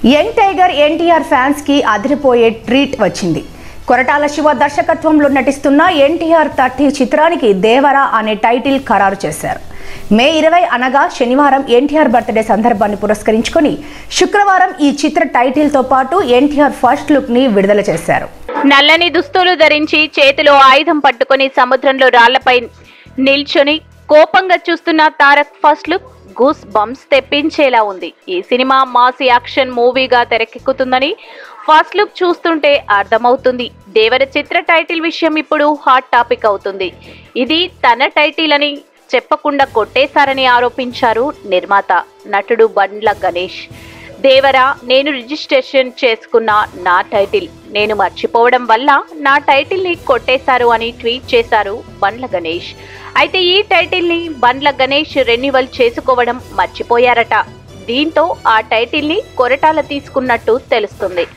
young tiger NTR fans కి అదిరిపోయే treat వచ్చింది కొరటాల శివ దర్శకత్వంలో నటిస్తున్న ఎన్టీఆర్ థర్టీ చిత్రానికి దేవరా అనే టైటిల్ ఖరారు చేశారు మే ఇరవై అనగా శనివారం ఎన్టీఆర్ బర్త్డే సందర్భాన్ని పురస్కరించుకొని శుక్రవారం ఈ చిత్ర టైటిల్తో పాటు ఎన్టీఆర్ ఫస్ట్ లుక్ ని విడుదల చేశారు నల్లని దుస్తులు ధరించి చేతిలో ఆయుధం పట్టుకొని సముద్రంలో రాళ్లపై నిల్చొని కోపంగా చూస్తున్న Tarak first look goose bumps తెప్పించేలా ఉంది ఈ సినిమా మాస్ యాక్షన్ మూవీగా తెరకెక్కుతుందని ఫస్ట్ లుక్ చూస్తుంటే అర్థమవుతుంది దేవర చిత్ర టైటిల్ విషయం ఇప్పుడు హాట్ టాపిక్ అవుతుంది ఇది తన టైటిల్ అని చెప్పకుండా కొట్టేశారని ఆరోపించారు నిర్మాత నటుడు బండ్ల గణేష్ దేవరా నేను రిజిస్ట్రేషన్ చేసుకున్న నా టైటిల్ నేను మర్చిపోవడం వల్ల నా టైటిల్ని కొట్టేశారు అని ట్వీట్ చేశారు బండ్ల గణేష్ అయితే ఈ టైటిల్ని బండ్ల గణేష్ రెన్యువల్ చేసుకోవడం మర్చిపోయారట దీంతో ఆ టైటిల్ని కొరటాల తీసుకున్నట్టు తెలుస్తుంది